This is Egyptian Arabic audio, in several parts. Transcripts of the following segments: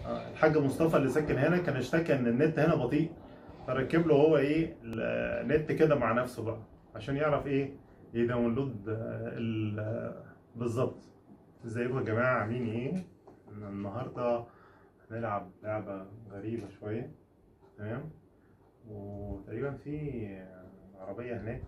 آه، الحاج مصطفى اللي ساكن هنا كان اشتكى ان النت هنا بطيء فركب له هو ايه النت كده مع نفسه بقى عشان يعرف ايه يداونلود آه، ال- آه، بالظبط ازيكم يا جماعه عاملين ايه النهارده هنلعب لعبه غريبه شويه تمام وتقريبا في عربيه هناك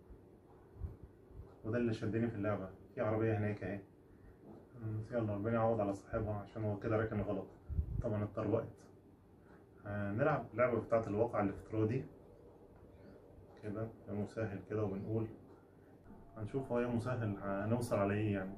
وده اللي شدني في اللعبه في عربيه هناك اهي مم، يلا ربنا يعوض على صاحبها عشان هو كده راكن غلط طبعا اتطربقت هنلعب اللعبة بتاعة الواقع الافتراضي كده يا مسهل كده وبنقول هنشوف هو يا مسهل هنوصل على ايه يعني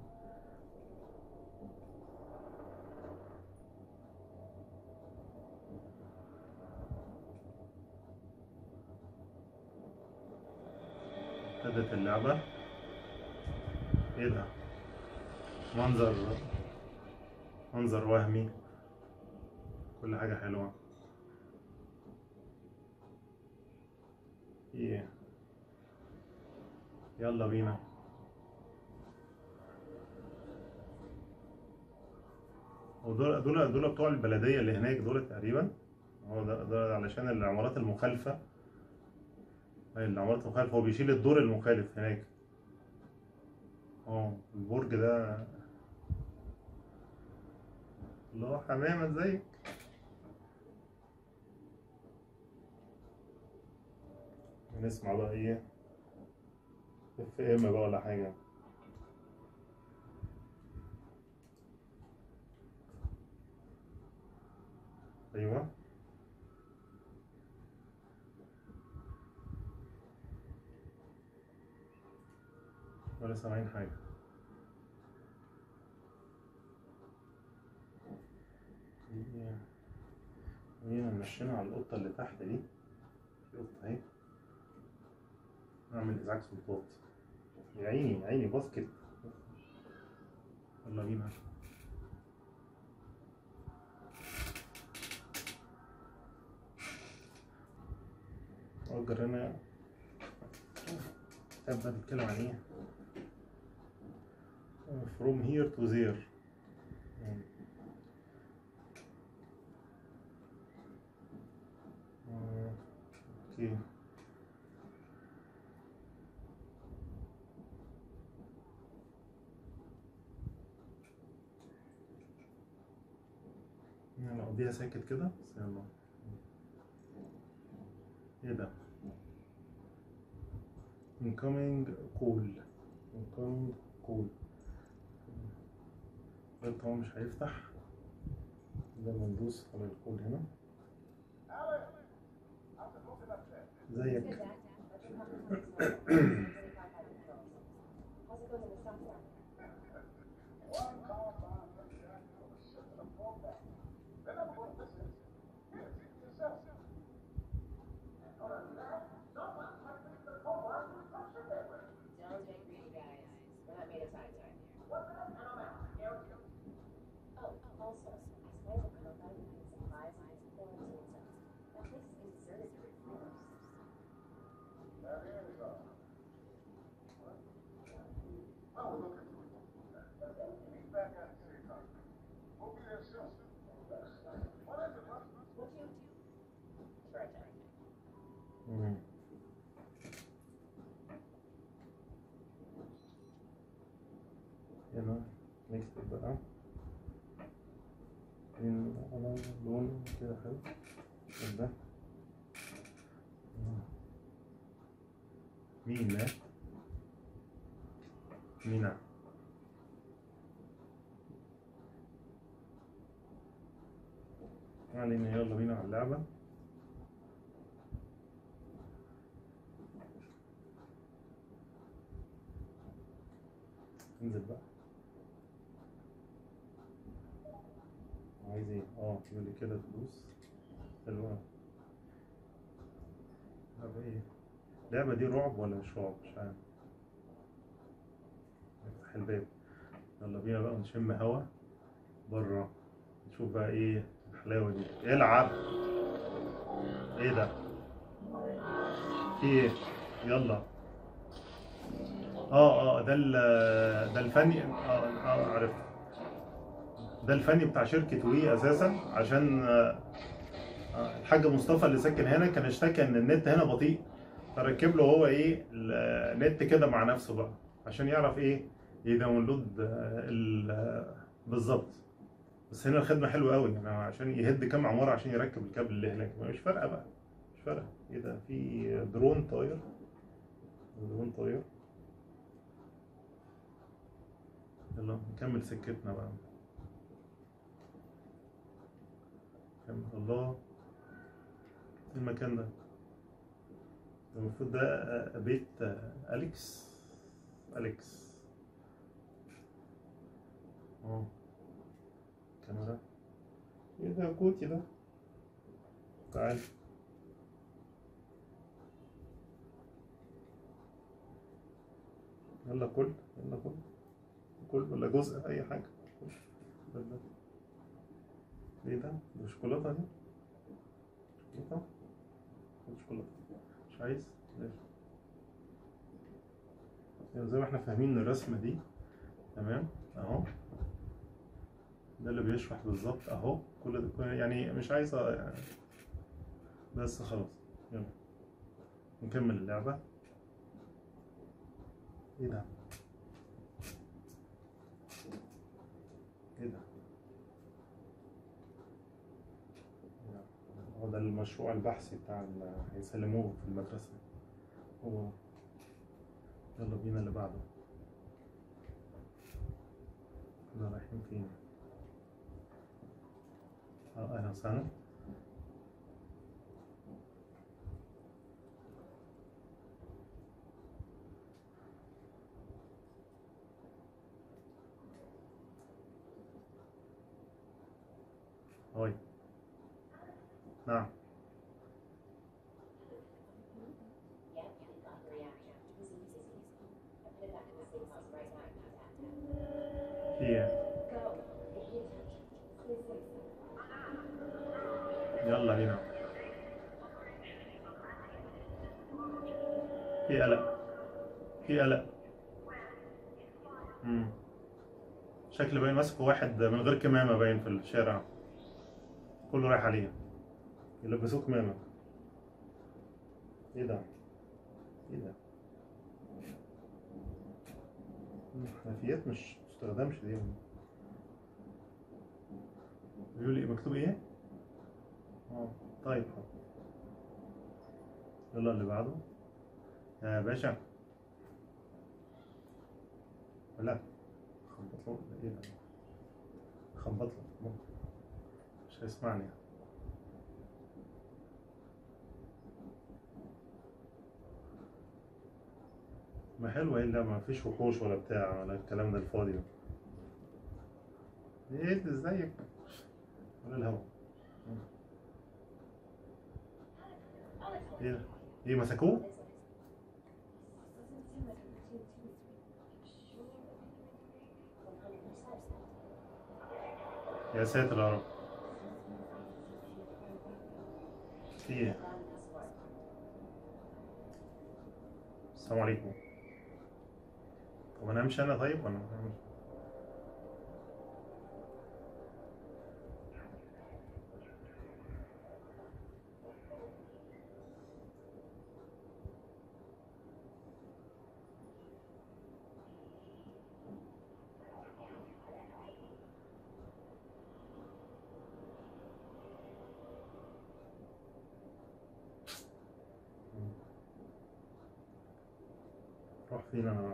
ابتدت اللعبة ايه ده منظر منظر وهمي كل حاجة حلوة ايه يلا بينا ودول دول دول بتوع البلدية اللي هناك دول تقريبا هو ده, ده علشان العمارات المخالفة أي العمارات المخالفة هو بيشيل الدور المخالف هناك اه البرج ده الله حمامة ازيك نسمع بقى ايه اف ام بقى ولا حاجة ايوه ولا سامعين حاجة ايه خلينا مشينا على القطة اللي تحت دي في قطة اهي نعمل ازعاج سلطات يا عيني يا عيني باسكت يلا بينا أجر هنا الكتاب ده بيتكلم عن ايه؟ from here to there آه، اوكي يلا قضيها ساكت كده بس يلا ايه ده incoming call incoming call ده طبعا مش هيفتح ده بندوس على الكول هنا ازيك Don't take greedy guys. We're not made of tie time here. Oh, also, I swear the girl guy behind supplies lines quarantine zones. That place has been deserted for years. What you do? Sure, Jack. مم. هنا نكتب بقى إن على لون كده حلو ده مم. مينا مينا ما علينا يلا بينا على اللعبة انزل بقى عايز ايه اه يقول لي كده فلوس حلوة لعبة ايه اللعبة دي رعب ولا مش رعب مش عارف نفتح الباب يلا بينا بقى نشم هوا بره نشوف بقى ايه الحلاوة دي العب ايه ده في ايه يلا اه اه ده ال ده الفني اه اه عرفت ده الفني بتاع شركة وي أساسا عشان آه، آه، الحاج مصطفى اللي ساكن هنا كان اشتكى إن النت هنا بطيء فركب له هو إيه النت كده مع نفسه بقى عشان يعرف إيه يداونلود آه، ال- آه، بالظبط بس هنا الخدمة حلوة قوي يعني عشان يهد كام عمارة عشان يركب الكابل اللي هناك مش فارقة بقى مش فارقة إيه ده في درون طاير درون طاير يلا نكمل سكتنا بقى نكمل الله إيه المكان ده ده المفروض ده آه، بيت آه، أليكس أليكس اه كاميرا ايه ده كوتي ده تعال يلا كل يلا كل كل ولا جزء اي حاجه كل. ده- ده. ايه ده ده شوكولاته دي شوكولاته خد شوكولاته مش عايز ماشي يعني زي ما احنا فاهمين الرسمه دي تمام اهو ده اللي بيشرح بالظبط اهو كل ده يعني مش عايز أ- يعني بس خلاص يلا نكمل اللعبة ايه ده ايه ده هو ده المشروع البحثي بتاع ال- هيسلموه في المدرسة هو يلا بينا اللي بعده كنا رايحين فين اه اهلا وسهلا هاي نعم Yep, you got the reaction. It was easy. I put it back in the safe house right now. You can tap that. في ايه Go. Get the attention. Please say so. يلا بينا في قلق في قلق امم شكل باين ماسكه واحد من غير كمامة باين في الشارع كله رايح عليه يلبسوه كمامة ايه ده ايه ده حنفيات مش تستخدمش دي بيقول لي مكتوب ايه؟ اه طيب حاضر يلا اللي بعده يا باشا لا خبط له ايه ده خبط له مش هيسمعني ما حلوة ايه اللعبة ما فيش وحوش ولا بتاع ولا الكلام ده الفاضي ده ايه ده ازيك ولا الهوا ايه ده؟ ايه مسكوه؟ يا ساتر يا رب في ايه؟ السلام عليكم طب انا امشي انا طيب ولا أنا- روح فين انا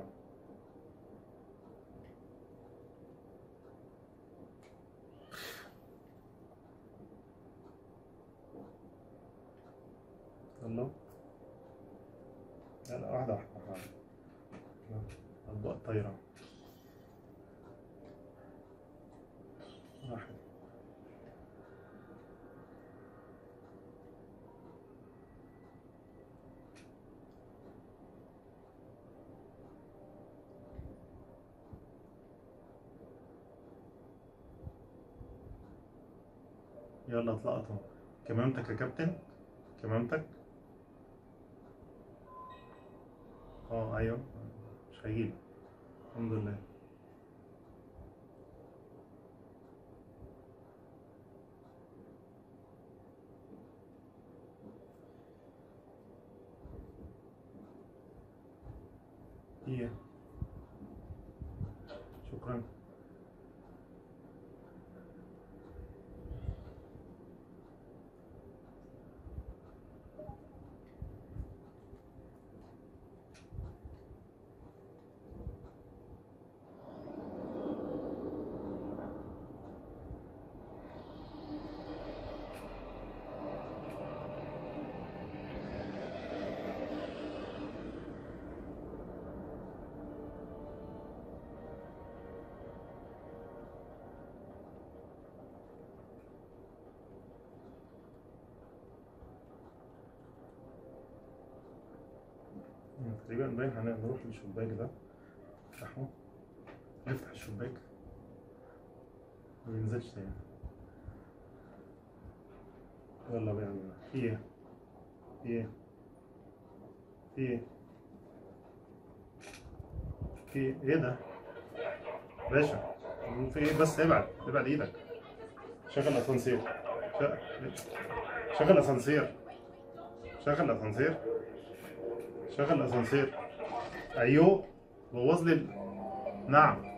الله لا لا واحدة واحدة واحدة أطباق طايرة واحد يلا اطلقتهم كمامتك يا كابتن كمامتك اه ايوه مش هيجيلي الحمد لله هي شكرا تقريبا باين هنروح للشباك ده نفتحه نفتح الشباك ما بينزلش تاني يلا بقى يلا في ايه في ايه في ايه في ايه ايه ده باشا في ايه بس ابعد ابعد ايدك شغل الاسانسير شغل- شغل الاسانسير شغل الاسانسير شغل الاسانسير ايوه بوظ لي ال- نعم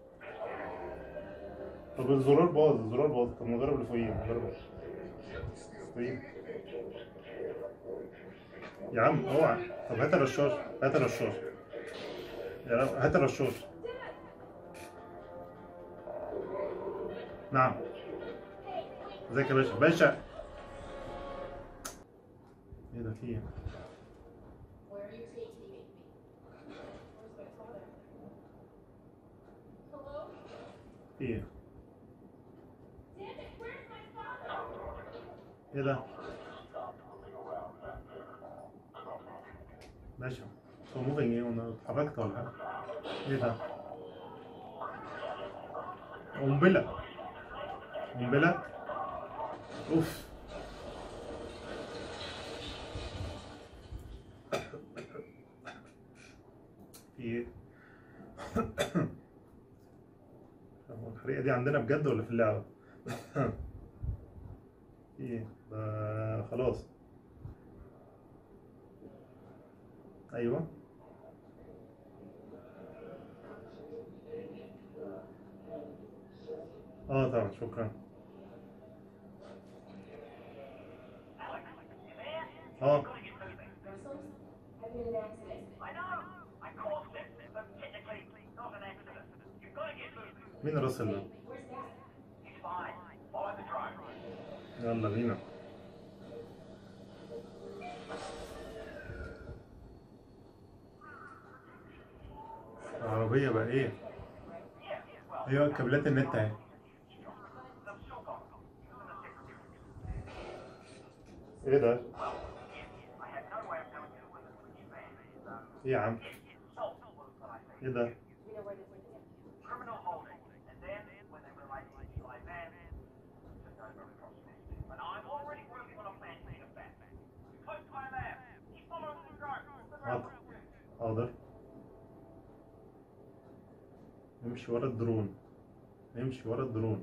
طب الزرار باظ الزرار باظ طب نجرب اللي فوقيه نجرب اللي فوقيه يا عم اوعى طب هات الرشاش هات الرشاش يا رب هات الرشاش نعم ازيك يا باشا باشا ايه ده في ايه Where are you taking me? Where's my father? Hello? في ايه Damn it, where's my father? ايه ده باشا هو موفينج ايه وانا اتحركت ولا حاجه ايه ده قنبله قنبله اوف في ايه هو الحريقه دي عندنا بجد ولا في اللعبه في ايه ده خلاص ايوه اه طبعا شكرا اه Brussels? I've been in an accident. I know. I caused it, but technically not an accident. You've got to get moving. مين الراس اللي Where's dad? He's fine. Follow the drone. يلا بينا العربية بقى ايه؟ ايوه كابلات النت اهي ايه ده؟ I had no way of knowing who was in which van. Um, ايه يا عم؟ salt was what I think. ايه ده؟ Do we know where this went to? Criminal holding. And then, when they realized it was Eli Van, took over across the And I'm already working on a plan to get it back. Close to my lab. Keep following the drone. Look around. حاضر حاضر نمشي ورا الدرون نمشي ورا الدرون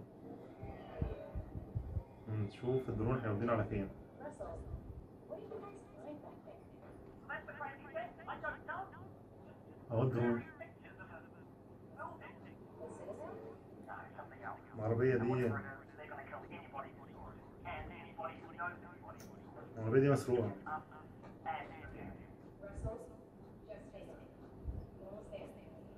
نشوف الدرون هيودينا على فين Brussels? What do you guys find back there? That's the crazy thing. I don't know. اهو الدرون Pictures of a building. The citizen? No, something else. العربية دي They're going to kill anybody who saw it. And anybody who knows anybody who saw it. العربية دي مسروقة Us and them. Brussels? Just face me. No one's there.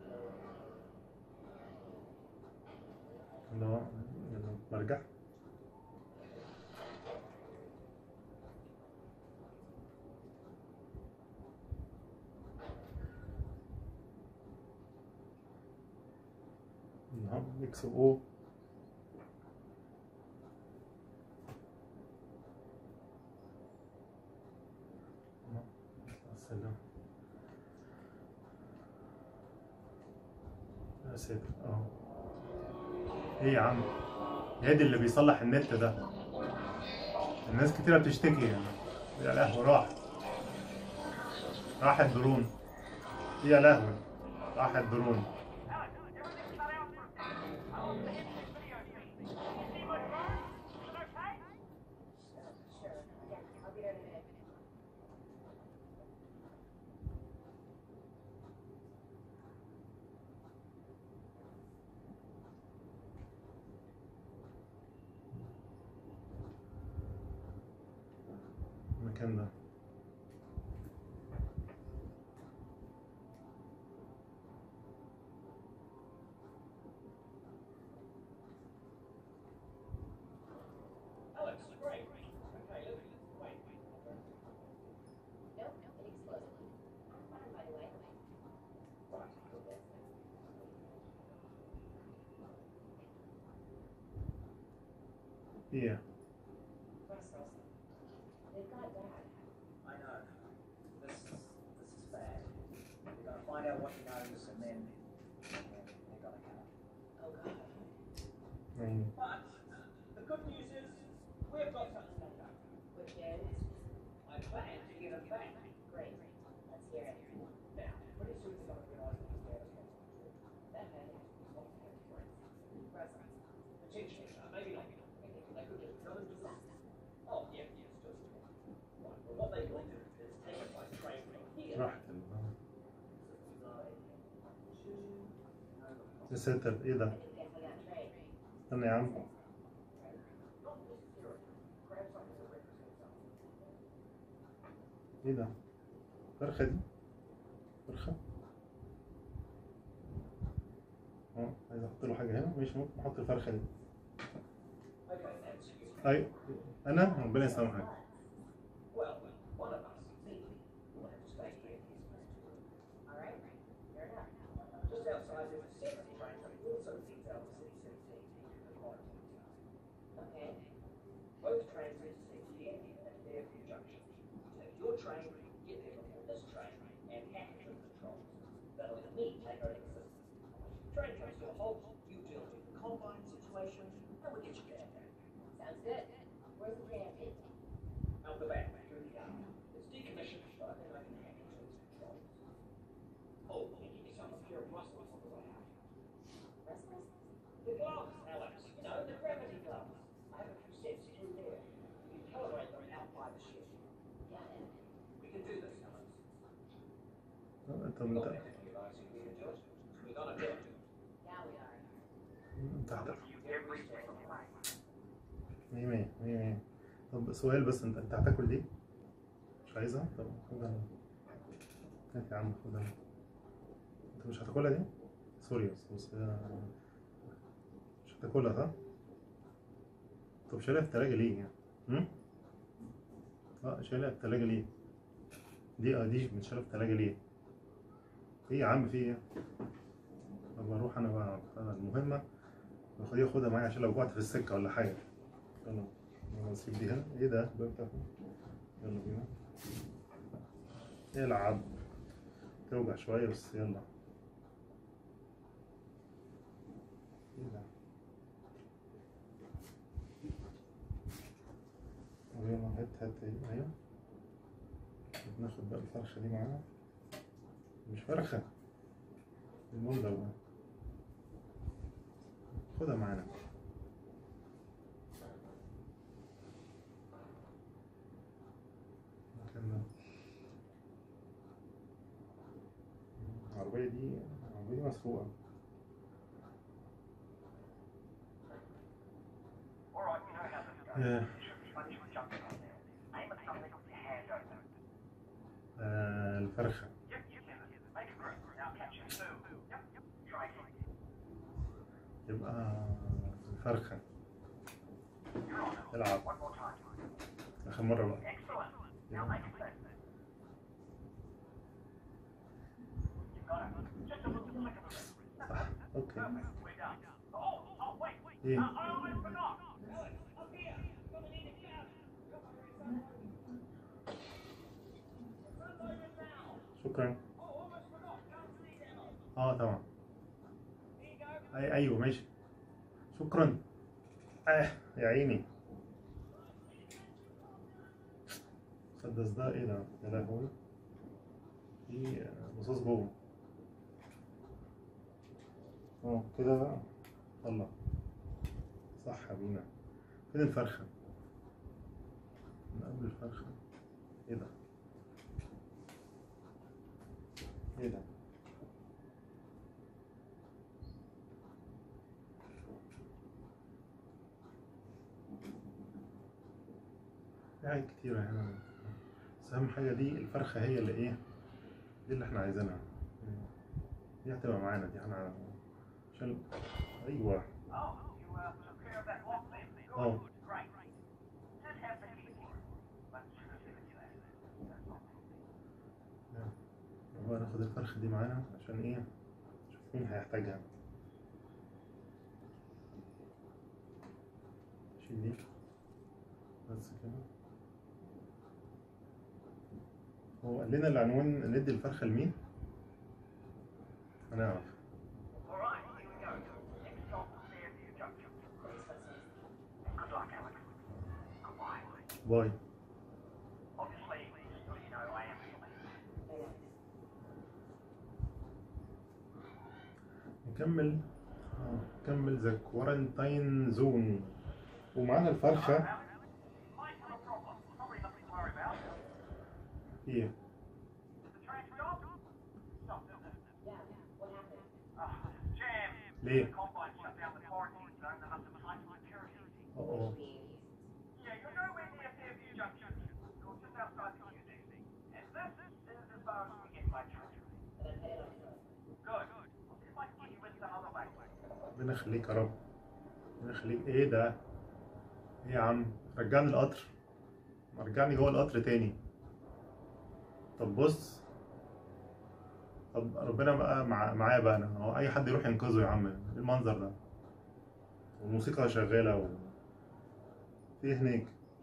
لا يلا برجع نعم اكس او السلام يا ساتر اه ايه يا عم هادي اللي بيصلح النت ده الناس كتيرة بتشتكي يعني يا لهوي راح راح الدرون يا لهوي راح الدرون Sure. Yeah, I'll be there in a minute. المكان ده Alex, great. Okay, look, wait, wait. Nope, it exploded. Fine, by the way. Right. yeah Russell. They've got Dad. I know. This, this is bad. They're gonna find out what he knows and then they're, they're gonna come. Oh, God. يعني But the good news is we've got something lined up. Which is? I plan to get it back. Great. Let's hear it. Now, pretty soon they're gonna realise that they're responsible. Okay. It's not fair to friends. Russell. Potentially, uh, maybe not. They could just drill into Stop. Oh, yeah, yes, just. Right, well, what they will do is take it by train from here. راحت ال- يا ساتر ايه ده I didn't get on that train. استنى يا عم Not necessarily. Grab something that represents something. ايه ده فرخة دي فرخة اه عايز احط له حاجة هنا ماشي ممكن احط الفرخة دي Okay, that's you. اي انا ربنا يسامحك Well, one of us, me, will have to stay here. All right. Fair enough. Just outside there's a separate train that also feeds out the city centre and quarantine town. Okay. Both trains intersect here at Fairview Junction. Take your train, get there before this train, and hack the controls. That'll let me take over the system. Train comes to a halt, you deal with the combine situation, and we get you back. Sounds good. Where's the preemptive? Out the back, through the yard. It's decommissioned, but then I can hack into its controls. Oh, and give me some of your muscles on the way out. Russell? The gloves, Alex. You know, the gravity gloves. I have a few sets through there. You can calibrate them out by the ship. Got it. We can do this, Alex. انت We're انت not advising we can do it. We're gonna do it. Now we are. انت هت- Every step of the way. مية مية مية مية طب سؤال بس انت انت هتاكل دي؟ مش عايزها؟ طب خدها هات يا عم خدها انت مش هتاكلها دي؟ سوري بس بس هي- مش هتاكلها صح؟ طب شايلها في التلاجة ليه يعني؟ هم؟ اه شايلها في التلاجة ليه؟ دي اه دي متشالة في التلاجة ليه؟ ايه يا عم في ايه؟ طب اروح انا بقى أنا المهمة خديها خدها معايا عشان لو جوعت في السكة ولا حاجة يلا يلا نسيب دي هنا ايه ده الباب بتاعك يلا بينا العب توجع شوية بس يلا ايه ده يلا هات هات ايه ايوه ناخد بقى الفرخة دي معانا مش فرخة المولدر ده خدها معانا المكان ده. العربية دي العربية دي مسروقة All right, you know how this goes. Yeah. You should be funny with jumping on there. Aim at something with your hand open. آه الفرخة Yep, you get it. Make a group. Now catch it too. Yep, yep. Try it. يبقى الفرخة You're on it. العب One more time. آخر مرة بقى Excellent. Now make it fast. You've got it. Just a little flick of the wrist. صح اوكي Perfect. We're done. Oh, oh, wait, wait. ايه Uh, I almost forgot. Alex, up here. Gonna need a cab. Sun's over now. شكرا Oh, almost forgot. Go to the demo. اه طبعا Here you go. أي ايوه ماشي شكرا اه يا عيني مسدس ده ايه ده يا لهوي في رصاص جوه اه كده بقى طلع صح يا بينا فين الفرخة من قبل الفرخة ايه ده ايه ده في حاجات كتيرة هنا بس اهم حاجه دي الفرخه هي اللي ايه دي اللي احنا عايزينها دي هتبقى معانا دي احنا عشان ايوه Oh, you uh, took care of that walk then. Good, Oh. great. Just have the key for it. But should have given you that. That's all. هو ناخد الفرخه دي معانا عشان ايه نشوف مين هيحتاجها شيل دي بس كده هو قال لنا العنوان ندي الفرخه لمين هنعرف All right, here we go. Next stop, Fairview Junction. Good luck, Alex. Goodbye. باي Obviously, just so you know, I am filming. نكمل آه، نكمل ذا كوارنتاين زون ومعانا الفرخه Might have a problem. Probably nothing to worry about. ايه Did the train stop? Stop, didn't it? Yeah, what happened? Ah, jam. ليه The combine shut down the quarantine zone that must have tightened security. اه اه Yeah, you're nowhere near Fairview Junction. You're just outside the QD. And this is as far as we get by train. Good. If I can get you in some other way. ربنا يخليك يا رب ربنا يخليك ايه ده ايه يا عم رجعني القطر ما رجعني جوه القطر تاني طب بص طب ربنا بقى مع... معايا بقى انا هو اي حد يروح ينقذه يا عم ايه المنظر ده والموسيقى شغاله و... في هناك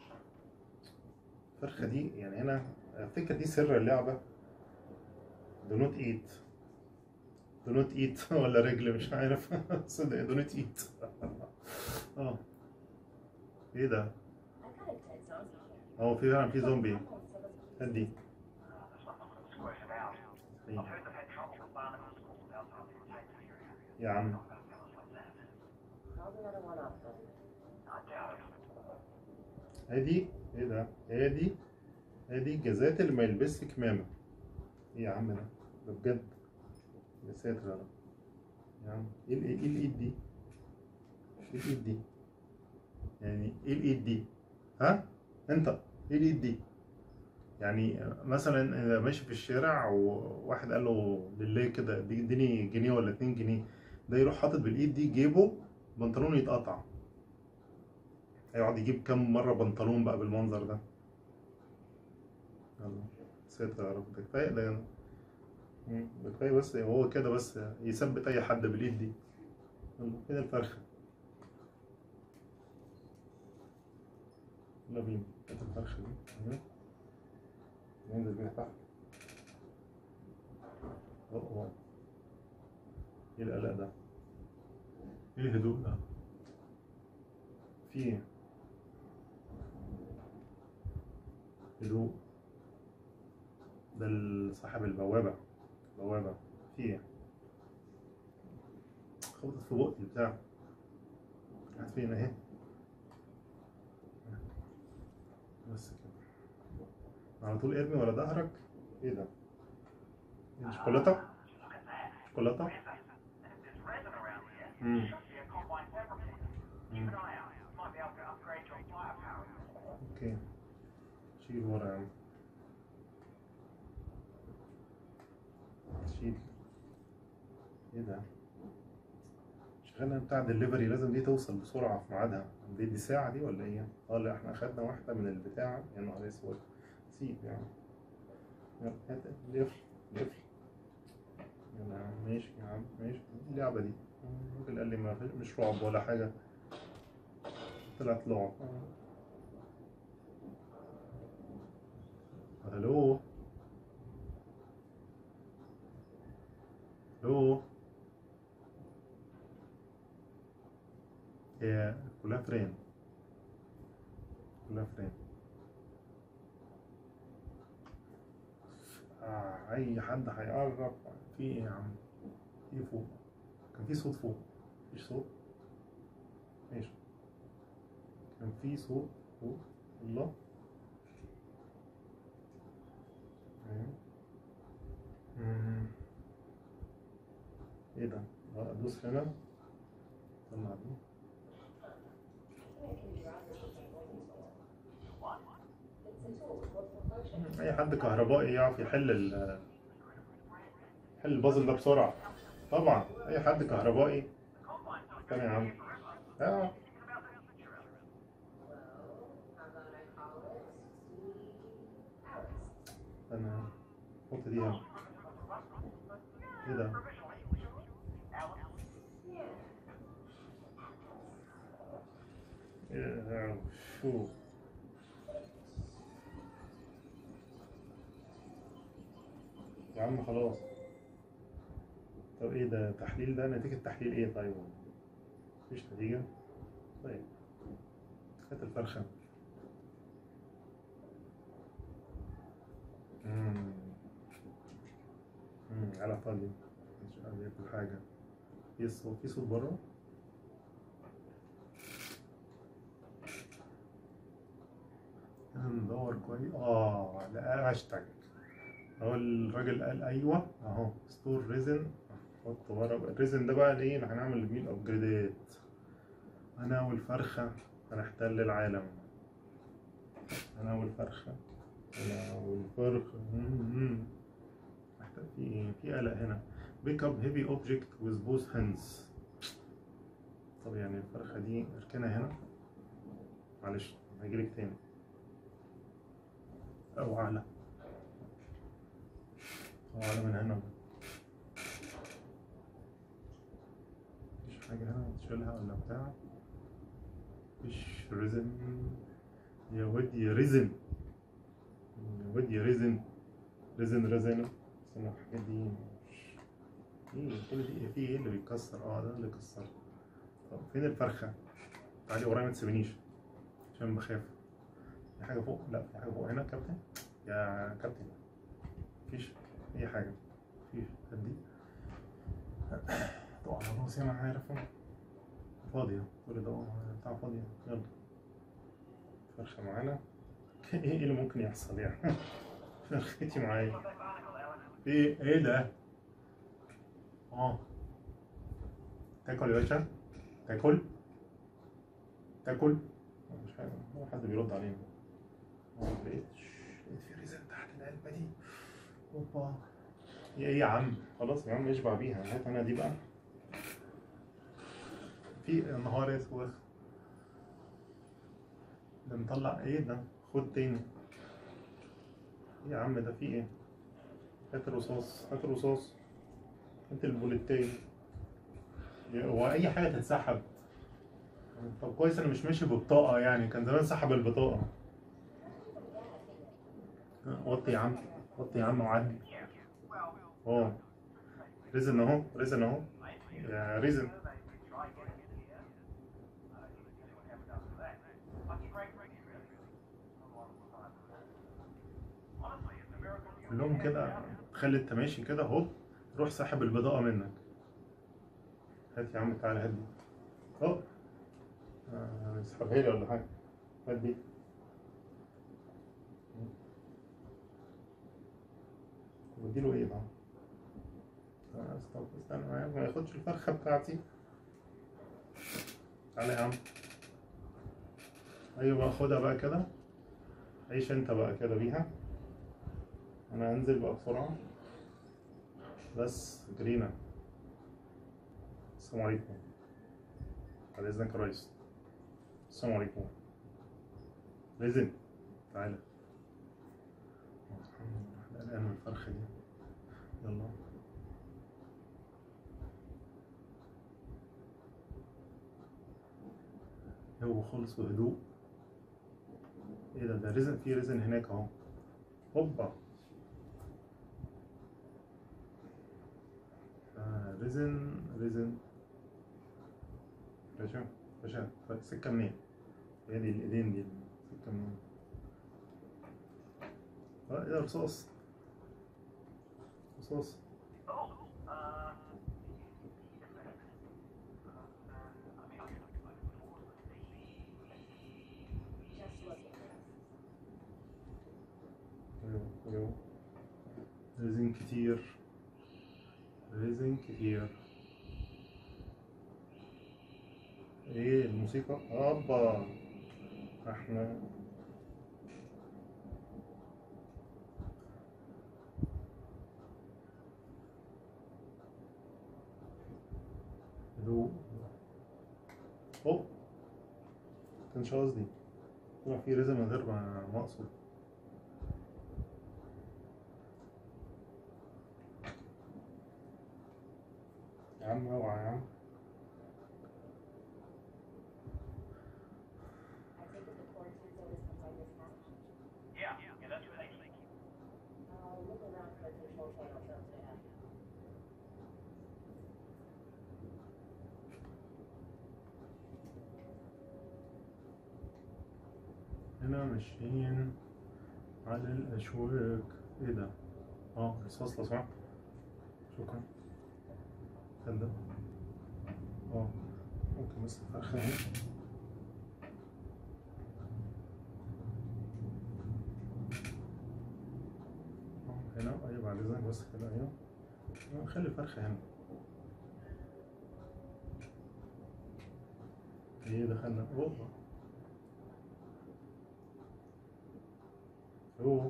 الفرخه دي يعني هنا افتكر دي سر اللعبه دو نوت ايت دو نوت ايت ولا رجل مش عارف صدق دو نوت ايت اه ايه ده I've got a dead zombie here. هو في فعلا في زومبي هات دي There's nothing to squirt about. أيوة. I've heard they've had trouble with barnacle schools outside the containment area. يا عم About fellas like that. Called another one up then. I doubt it. ادي ايه ده ادي ادي الجزات اللي ما يلبسش كمامه ايه يا عم ده ده بجد يا ساتر يا رب يا عم ايه ال- ايه الايد دي ايه الايد دي يعني ايه الايد دي ها انت ايه الايد دي يعني مثلا اذا ماشي في الشارع وواحد قال له بالله كده دي- اديني جنيه ولا اتنين جنيه ده يروح حاطط بالايد دي جيبه بنطلونه يتقطع هيقعد يجيب كام مرة بنطلون بقى بالمنظر ده يلا ساتر يا رب ده كفاية ده مم، ده كفاية بس هو كده بس يثبت أي حد بالإيد دي يلا كده الفرخة يلا بينا كده الفرخة دي أهي. ننزل بيها تحت أوه أوه. ايه القلق ده؟ ايه الهدوء ده؟ في ايه؟ هدوء ده ال- صاحب البوابة بوابة في ايه؟ خبطت في بقي بتاع راحت فين اهي بس كده على طول ارمي ورا ظهرك ايه ده؟ إيه، شوكولاتة؟ Look at that. شوكولاتة؟ Resin. And if there's resin around here, مم. it should be a combine fabricator. Keep an eye out. You might be able to upgrade your firepower. اوكي شيل ورا يا عم شيل ايه ده شغلنا بتاع دليفري لازم دي توصل بسرعة في ميعادها دي دي ساعة دي ولا ايه؟ اه لا احنا اخدنا واحدة من البتاع يا نهار اسود سيب يعني يلا هات لف لف يلا يا عم ماشي يا عم ماشي إيه اللعبة دي الراجل قال لي ما فيش مش رعب ولا حاجة طلعت لعب الو الو هي كلها فرين كلها فرين آه اي حد هيقرب في ايه يا عم في فوق كان في صوت فوق مفيش صوت ماشي كان في صوت فوق الله أيوة. مم. ايه ده؟ آه، ادوس هنا طلع دي It can be dropped or something going into it. It's a tool with multiple functions. اي حد كهربائي يعرف يحل ال يحل البازل ده بسرعه طبعا اي حد كهربائي استنى يا عم اه Well, how about I call it Steve Alice? انا حط دي هنا ايه ده إيه، شو يا عم خلاص طب ايه ده تحليل ده نتيجة تحليل ايه طيب مفيش نتيجة طيب هات الفرخة مم. مم. على فاضي مش قادر ياكل حاجة في صوت في صوت بره لازم ندور كويس اه لقى هاشتاج اهو الراجل قال ايوه اهو ستور ريزن حط ورا بقى. الريزن ده بقى الايه اللي هنعمل بيه الابجريدات انا والفرخه هنحتل العالم انا والفرخه انا والفرخه مم. محتاج في ايه في قلق هنا pick up heavy object with both hands طب يعني الفرخه دي اركنها هنا معلش هجيلك تاني او اعلى او اعلى من هنا مفيش حاجة هنا تشيلها ولا بتاع مفيش ريزن يا ود يا ريزن يا ود يا ريزن ريزن ريزن استنى الحاجات دي مش ايه كل دي إيه؟ في ايه اللي بيتكسر اه ده اللي كسر طب فين الفرخة تعالي ورايا ما تسيبنيش عشان بخاف في حاجة فوق لا في حاجة فوق هنا يا كابتن يا كابتن مفيش أي حاجة مفيش هدي تقع على راسي أنا عارف أهو. فاضية كل ده بتاع فاضية يلا فرخة معانا ايه اللي ممكن يحصل يعني فرختي معايا ايه ايه ده اه تاكل يا باشا تاكل تاكل مش حاجة ولا حد بيرد علينا آه، لقيت لقيت في ريزن تحت العلبة دي اوبا ايه ايه يا عم خلاص يا عم اشبع بيها هات انا دي بقى في نهار اسود ده مطلع ايه ده خد تاني ايه يا عم ده في ايه هات الرصاص هات الرصاص هات البوليتين هو اي حاجه تتسحب طب كويس انا مش ماشي ببطاقه يعني كان زمان سحب البطاقه وطي يا عم وطي يا عم وعدي اه ريزن اهو ريزن اهو يا ريزن كلهم كده تخلي انت ماشي كده اهو روح سحب البطاقه منك هات يا عم تعالى هات دي اهو آه، اسحبها لي ولا حاجه هات دي بديله ايه بقى؟ آه، استنى استنى معايا ما ياخدش الفرخه بتاعتي تعالى يا عم ايوه بقى خدها بقى كده عيش انت بقى كده بيها انا هنزل بقى بسرعه بس جرينا السلام عليكم بعد اذنك يا ريس السلام عليكم لازم تعالى احنا قلقان من الفرخه دي يلا هو خالص بهدوء ايه ده ده ريزن في ريزن هناك اهو هوبا آه ريزن ريزن باشا باشا السكة منين؟ هي دي الايدين دي السكة منين؟ اه ايه ده رصاص رصاص Just look at this. ايوه ايوه ريزن كتير ريزن كتير ايه الموسيقى ابا احنا كانش قصدي طلع في رزق من غير ما ما اقصد يا عم اوعى يا عم I take it the quarantine zone is behind this hatch. Yeah, yeah, that's what they think. I'll look around for a control channel to to have. هنا ماشيين على الأشواك ايه ده؟ اه رصاص لو سمحت شكرا تصدق اه ممكن بس الفرخة اهي آه، هنا ايوه بعد اذنك بس كده ايوه آه، خلي الفرخة هنا ايه دخلنا اوبا اوه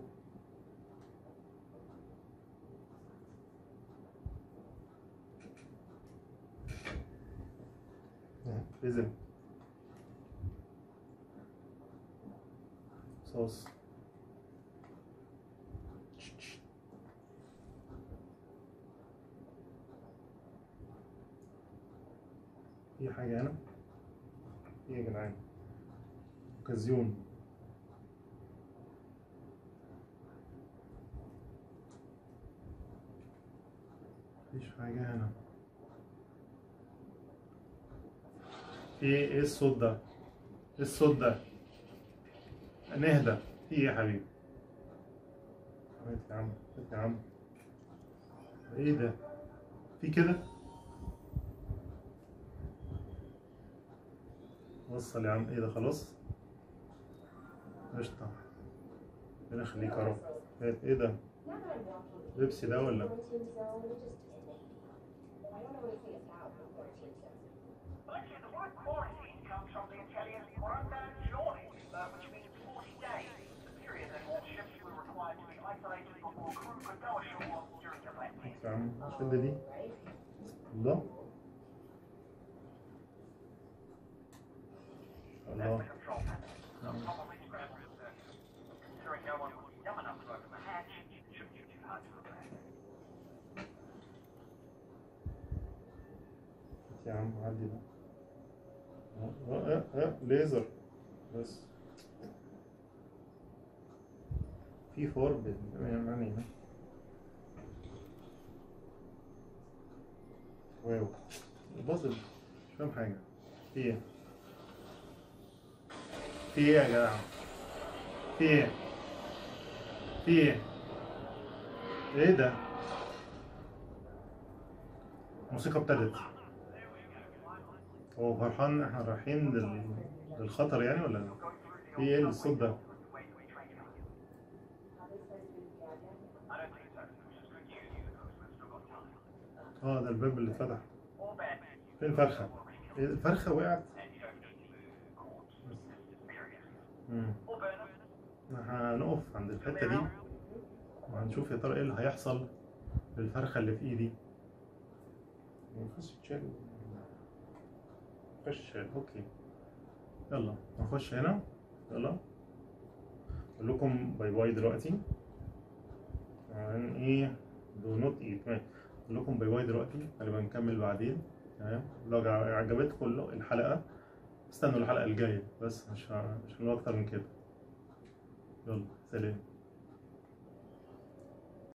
إذن صوص في حاجة هنا ايه يا جدعان اوكازيون مفيش حاجة هنا ايه ايه الصوت ده؟ ايه الصوت ده؟ نهدى في ايه يا حبيبي؟ هات يا عم هات يا عم ايه ده؟ في كده؟ وصل يا عم ايه ده خلاص؟ قشطة ربنا يخليك يا رب هات ايه ده؟ Now that I'm walking بيبسي ده ولا؟ quarantine zone, it just I don't know anything about the quarantine zone. Well, actually, the word quarantine comes from the Italian quarantagione, uh, which means 40 days, the period that all ships were required to be isolated before crew could go ashore during the wet season. يا عم الشدة دي Right? الله That's الله the control panel. Some probably scrambled, uh, considering no one was dumb enough to open the hatch, it shouldn't be too hard to repair. يا عم عدي ده اه اه اه ليزر بس في فور يعني واو بازل مش فاهم حاجة في ايه في ايه يا جدع في ايه في ايه ايه ده الموسيقى ابتدت هو فرحان احنا رايحين لل... للخطر يعني ولا في ايه الصوت ده؟ Are they supposed to be bad guys? I don't think so, which is good news because we've still got time. اه ده الباب اللي اتفتح All bad news. فين الفرخة؟ إيه، الفرخة وقعت And you don't need to court this experience. مم. Or burn them. هنقف عند الحتة دي وهنشوف يا ترى ايه اللي هيحصل للفرخة اللي في ايدي نخش تشيل خش اوكي يلا نخش هنا يلا اقول لكم باي باي دلوقتي عن ايه دو نوت ايت اقول لكم باي باي دلوقتي هنبقى نكمل بعدين تمام لو جا- عجبتكم الحلقة استنوا الحلقة الجاية بس مش ه- مش هنقول اكتر من كده يلا سلام